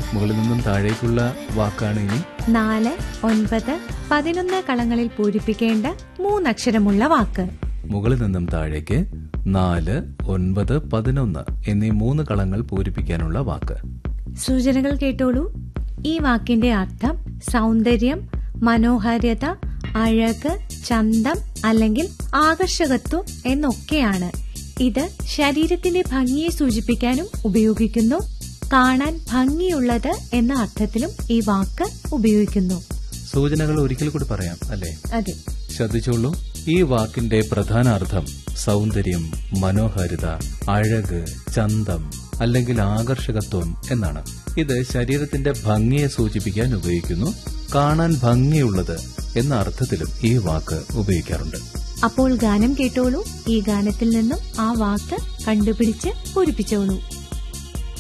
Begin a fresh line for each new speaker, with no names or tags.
മുകളിൽ നിന്നും താഴേക്കുള്ള വാക്കാണ് ഇനി
നാല് ഒൻപത് പതിനൊന്ന് കളങ്ങളിൽ പൂരിപ്പിക്കേണ്ട മൂന്നക്ഷരമുള്ള വാക്ക്
മുകളിൽ നിന്നും താഴേക്ക് നാല് ഒൻപത് പതിനൊന്ന് എന്നീ മൂന്ന് കളങ്ങൾ പൂരിപ്പിക്കാനുള്ള വാക്ക്
സൂചനകൾ കേട്ടോളൂ ഈ വാക്കിന്റെ അർത്ഥം സൗന്ദര്യം മനോഹാരിത അഴക് ചന്തം അല്ലെങ്കിൽ ആകർഷകത്വം എന്നൊക്കെയാണ് ഇത് ശരീരത്തിന്റെ ഭംഗിയെ സൂചിപ്പിക്കാനും ഉപയോഗിക്കുന്നു കാണാൻ ഭംഗിയുള്ളത് എന്ന അർത്ഥത്തിലും ഈ വാക്ക് ഉപയോഗിക്കുന്നു
സൂചനകൾ ഒരിക്കൽ കൂടി പറയാം അല്ലേ
അതെ
ശ്രദ്ധിച്ചോളൂ ഈ വാക്കിന്റെ പ്രധാന അർത്ഥം സൗന്ദര്യം മനോഹാരിത അഴക് ചന്തം അല്ലെങ്കിൽ ആകർഷകത്വം എന്നാണ് ഇത് ശരീരത്തിന്റെ ഭംഗിയെ സൂചിപ്പിക്കാൻ ഉപയോഗിക്കുന്നു കാണാൻ ഭംഗിയുള്ളത് എന്ന അർത്ഥത്തിലും ഈ വാക്ക് ഉപയോഗിക്കാറുണ്ട്
അപ്പോൾ ഗാനം കേട്ടോളൂ ഈ ഗാനത്തിൽ നിന്നും ആ വാക്ക് കണ്ടുപിടിച്ച് പൂരിപ്പിച്ചോളൂ